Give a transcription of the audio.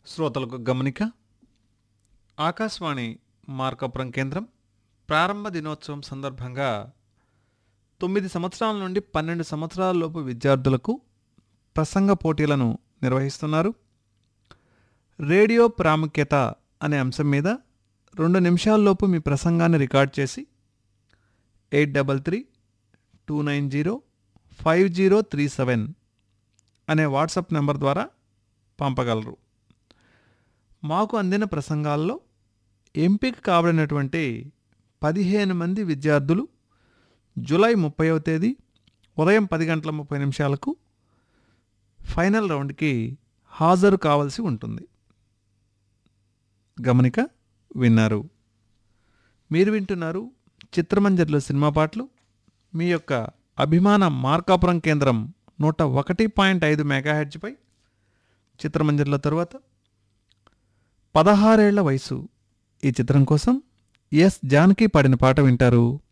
శ్రోతలకు గమనిక ఆకాశవాణి మార్కాపురం కేంద్రం ప్రారంభ దినోత్సవం సందర్భంగా తొమ్మిది సంవత్సరాల నుండి పన్నెండు సంవత్సరాల లోపు విద్యార్థులకు ప్రసంగ పోటీలను నిర్వహిస్తున్నారు రేడియో ప్రాముఖ్యత అనే అంశం మీద రెండు నిమిషాల్లోపు మీ ప్రసంగాన్ని రికార్డ్ చేసి eight double three two nine zero five zero three seven అనే వాట్సాప్ నెంబర్ ద్వారా పంపగలరు మాకు అందిన ప్రసంగాల్లో ఎంపిక కాబడినటువంటి పదిహేను మంది విద్యార్థులు జూలై ముప్పైవ తేదీ ఉదయం పది గంటల ముప్పై నిమిషాలకు ఫైనల్ రౌండ్కి హాజరు కావాల్సి ఉంటుంది గమనిక విన్నారు మీరు వింటున్నారు చిత్రమంజర్లో సినిమా పాటలు మీ యొక్క అభిమాన మార్కాపురం కేంద్రం నూట ఒకటి పాయింట్ ఐదు మెగాహెడ్జ్పై చిత్రమంజర్ల తరువాత పదహారేళ్ల వయసు ఈ చిత్రం కోసం ఎస్ జానకి పాడిన పాట వింటారు